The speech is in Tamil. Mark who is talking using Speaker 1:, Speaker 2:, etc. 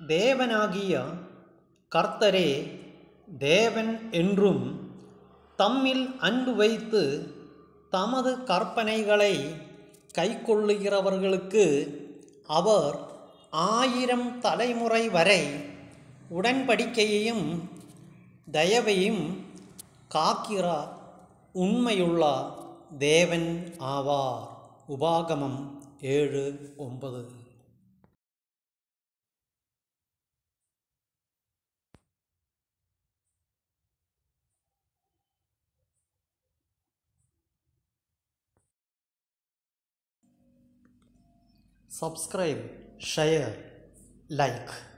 Speaker 1: தேவனாகிய கர்த்தரே தேவன் என்றும் தம்மில் அன்பு வைத்து தமது கற்பனைகளை கைக்கொள்ளுகிறவர்களுக்கு அவர் ஆயிரம் தலைமுறை வரை உடன்படிக்கையையும் தயவையும் காக்கிற உண்மையுள்ள தேவன் ஆவார் உபாகமம் ஏழு ஒன்பது subscribe share like